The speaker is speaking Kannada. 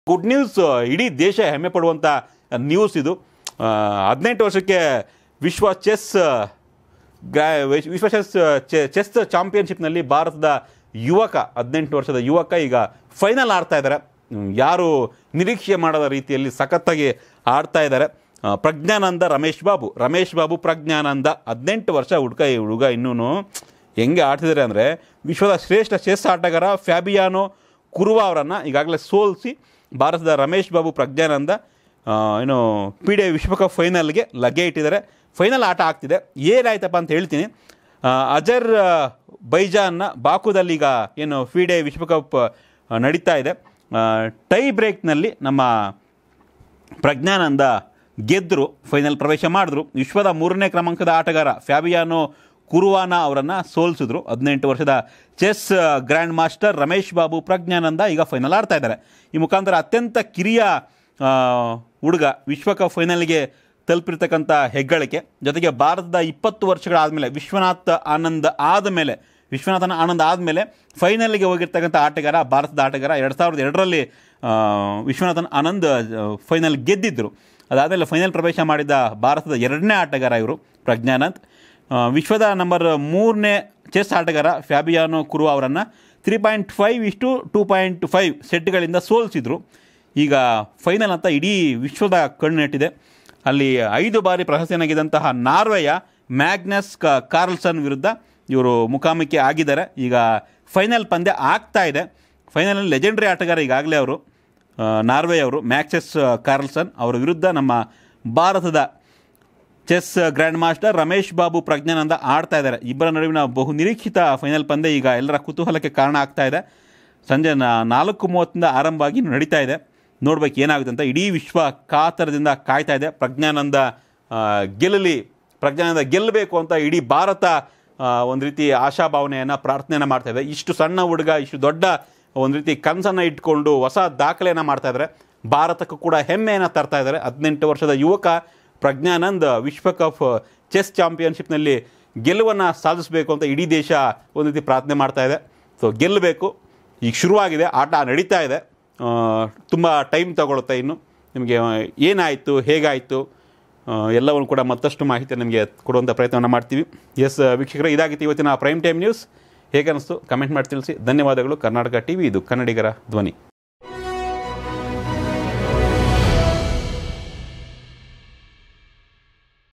ಗುಡ್ ನ್ಯೂಸ್ ಇಡೀ ದೇಶ ಹೆಮ್ಮೆ ಪಡುವಂಥ ನ್ಯೂಸ್ ಇದು ಆ, ಹದಿನೆಂಟು ವರ್ಷಕ್ಕೆ ವಿಶ್ವ ಚೆಸ್ ಗ್ರಾ ವಿಶ್- ವಿಶ್ವ ಚೆಸ್ ಚೆ- ಚೆಸ್ ಚಾಂಪಿಯನ್ಶಿಪ್ನಲ್ಲಿ ಭಾರತದ ಯುವಕ ಹದಿನೆಂಟು ವರ್ಷದ ಯುವಕ ಈಗ ಫೈನಲ್ ಆಡ್ತಾ ಇದ್ದಾರೆ ಹ್ಮ್, ಯಾರು ನಿರೀಕ್ಷೆ ಮಾಡದ ರೀತಿಯಲ್ಲಿ ಸಖತ್ತಾಗಿ ಆಡ್ತಾ ಇದ್ದಾರೆ ಆ, ಪ್ರಜ್ಞಾನಂದ ರಮೇಶ್ ಬಾಬು ರಮೇಶ್ ಬಾಬು ಪ್ರಜ್ಞಾನಂದ ಹದಿನೆಂಟು ವರ್ಷ ಹುಡುಗ ಈ ಹುಡುಗ ಇನ್ನೂ ಹೆಂಗೆ ಆಡ್ತಿದ್ದಾರೆ ಅಂದರೆ ವಿಶ್ವದ ಶ್ರೇಷ್ಠ ಚೆಸ್ ಆಟಗಾರ ಫ್ಯಾಬಿಯಾನೋ ಕುರುವ ಅವರನ್ನು ಈಗಾಗಲೇ ಸೋಲಿಸಿ ಭಾರತದ ರಮೇಶ್ ಬಾಬು ಪ್ರಜ್ಞಾನಂದ ಆ, ಏನು ಪಿ ಡಿ ವಿಶ್ವಕಪ್ ಫೈನಲ್ಗೆ ಲಗ್ಗೆ ಇಟ್ಟಿದ್ದಾರೆ ಫೈನಲ್ ಆಟ ಆಗ್ತಿದೆ ಏನಾಯ್ತಪ್ಪ ಅಂತ ಹೇಳ್ತೀನಿ ಆ, ಅಜರ್ ಆ, ಬೈಜಾನ್ನ ಬಾಕುದಲ್ಲಿ ಈಗ ಏನು ಫಿಡೆ ವಿಶ್ವಕಪ್ ಆ, ನಡೀತಾ ಇದೆ ಆ, ಟೈ ಬ್ರೇಕ್ನಲ್ಲಿ ನಮ್ಮ ಪ್ರಜ್ಞಾನಂದ ಗೆದ್ದರು ಫೈನಲ್ ಪ್ರವೇಶ ಮಾಡಿದ್ರು ವಿಶ್ವದ ಮೂರನೇ ಕ್ರಮಾಂಕದ ಆಟಗಾರ ಫ್ಯಾಬಿಯಾನೋ ಕುರುವಾನ ಅವರನ್ನು ಸೋಲಿಸಿದ್ರು ಹದಿನೆಂಟು ವರ್ಷದ chess grandmaster Ramesh Babu Praggnanandhaa ಈಗ ಫೈನಲ್ ಆಡ್ತಾ ಇದ್ದಾರೆ ಈ ಮುಖಾಂತರ ಅತ್ಯಂತ ಕಿರಿಯ ಆ, ಹುಡುಗ ವಿಶ್ವಕಪ್ ಫೈನಲ್ಗೆ ತಲುಪಿರ್ತಕ್ಕಂಥ ಹೆಗ್ಗಳಿಕೆ ಜೊತೆಗೆ ಭಾರತದ ಇಪ್ಪತ್ತು ವರ್ಷಗಳಾದಮೇಲೆ ವಿಶ್ವನಾಥ್ ಆನಂದ್ ಆದಮೇಲೆ ವಿಶ್ವನಾಥನ ಆನಂದ್ ಆದಮೇಲೆ ಫೈನಲ್ಗೆ ಹೋಗಿರ್ತಕ್ಕಂಥ ಆಟಗಾರ ಭಾರತದ ಆಟಗಾರ ಎರಡು ಸಾವಿರದ ಎರಡರಲ್ಲಿ ಆ, ವಿಶ್ವನಾಥನ್ ಆನಂದ್ ಆ, ಫೈನಲ್ ಗೆದ್ದಿದ್ದರು ಅದಾದಮೇಲೆ ಫೈನಲ್ ಪ್ರವೇಶ ಮಾಡಿದ ಭಾರತದ ಎರಡನೇ ಆಟಗಾರ ಇವರು ಪ್ರಜ್ಞಾನಂದ್ ಆ, ವಿಶ್ವದ ನಂಬರ್ ಮೂರನೇ ಚೆಸ್ ಆಟಗಾರ ಫ್ಯಾಬಿಯಾನೋ ಕುರು ಅವರನ್ನು ತ್ರೀ ಪಾಯಿಂಟ್ ಫೈವ್ ಇಷ್ಟು ಟೂ ಪಾಯಿಂಟ್ ಫೈವ್ ಸೆಟ್ಗಳಿಂದ ಸೋಲಿಸಿದ್ರು ಈಗ ಫೈನಲ್ ಅಂತ ಇಡೀ ವಿಶ್ವದ ಕಣ್ಣೆಟ್ಟಿದೆ ಅಲ್ಲಿ ಐದು ಬಾರಿ ಪ್ರಶಸ್ತಿಯನ್ನಾಗಿದ್ದಂತಹ ನಾರ್ವೆಯ ಮ್ಯಾಗ್ನಸ್ ಕ ಕಾರ್ಲ್ಸನ್ ವಿರುದ್ಧ ಇವರು ಮುಖಾಮುಖಿ ಆಗಿದ್ದಾರೆ ಈಗ ಫೈನಲ್ ಪಂದ್ಯ ಆಗ್ತಾ ಇದೆ ಫೈನಲಲ್ಲಿ ಲೆಜೆಂಡ್ರಿ ಆಟಗಾರ ಈಗಾಗಲೇ ಅವರು ಆ, ನಾರ್ವೆ ಅವರು ಮ್ಯಾಕ್ಸೆಸ್ ಕಾರ್ಲ್ಸನ್ ಅವರ ವಿರುದ್ಧ ನಮ್ಮ ಭಾರತದ chess grandmaster Ramesh Babu Praggnanandhaa ಆಡ್ತಾ ಇದ್ದಾರೆ ಇಬ್ಬರ ನಡುವಿನ ಬಹು ನಿರೀಕ್ಷಿತ ಫೈನಲ್ ಪಂದ್ಯ ಈಗ ಎಲ್ಲರ ಕುತೂಹಲಕ್ಕೆ ಕಾರಣ ಆಗ್ತಾ ಇದೆ ಸಂಜೆ ನಾ- ನಾಲ್ಕು ಮೂವತ್ತಿಂದ ಆರಂಭ ಆಗಿ ನಡೀತಾ ಇದೆ ನೋಡ್ಬೇಕು ಏನಾಗುತ್ತೆ ಅಂತ ಇಡೀ ವಿಶ್ವ ಕಾತರದಿಂದ ಕಾಯ್ತಾ ಇದೆ ಪ್ರಜ್ಞಾನಂದ ಆ, ಗೆಲ್ಲಲಿ ಪ್ರಜ್ಞಾನಂದ ಗೆಲ್ಲಬೇಕು ಅಂತ ಇಡೀ ಭಾರತ ಆ, ಒಂದು ರೀತಿ ಆಶಾಭಾವನೆಯನ್ನು ಪ್ರಾರ್ಥನೆಯನ್ನು ಮಾಡ್ತಾ ಇದೆ ಇಷ್ಟು ಸಣ್ಣ ಹುಡುಗ ಇಷ್ಟು ದೊಡ್ಡ ಒಂದು ರೀತಿ ಕನಸನ್ನು ಇಟ್ಕೊಂಡು ಹೊಸ ದಾಖಲೆಯನ್ನು ಮಾಡ್ತಾ ಇದ್ದಾರೆ ಭಾರತಕ್ಕೂ ಕೂಡ ಹೆಮ್ಮೆಯನ್ನು ತರ್ತಾ ಇದ್ದಾರೆ ಹದಿನೆಂಟು ವರ್ಷದ ಯುವಕ ಪ್ರಜ್ಞಾನಂದ್ ವಿಶ್ವಕಪ್ ಚೆಸ್ ಚಾಂಪಿಯನ್ಶಿಪ್ನಲ್ಲಿ ಗೆಲುವನ್ನು ಸಾಧಿಸಬೇಕು ಅಂತ ಇಡೀ ದೇಶ ಒಂದು ರೀತಿ ಪ್ರಾರ್ಥನೆ ಮಾಡ್ತಾ ಇದೆ ಸೊ ಗೆಲ್ಲಬೇಕು ಈಗ ಶುರುವಾಗಿದೆ ಆಟ ನಡೀತಾ ಇದೆ ತುಂಬ ಟೈಮ್ ತಗೊಳುತ್ತೆ ಇನ್ನು ನಿಮಗೆ ಏನಾಯಿತು ಹೇಗಾಯಿತು ಆ, ಎಲ್ಲವನ್ನು ಕೂಡ ಮತ್ತಷ್ಟು ಮಾಹಿತಿ ನಿಮಗೆ ಕೊಡುವಂಥ ಪ್ರಯತ್ನವನ್ನು ಮಾಡ್ತೀವಿ ಎಸ್ ವೀಕ್ಷಕರೇ ಇದಾಗಿತ್ತು ಇವತ್ತಿನ ಪ್ರೈಮ್ ಟೈಮ್ ನ್ಯೂಸ್ ಹೇಗೆ ಅನ್ನಿಸ್ತು ಕಮೆಂಟ್ ಮಾಡಿ ತಿಳಿಸಿ ಧನ್ಯವಾದಗಳು ಕರ್ನಾಟಕ ಟಿ ವಿ ಇದು ಕನ್ನಡಿಗರ ಧ್ವನಿ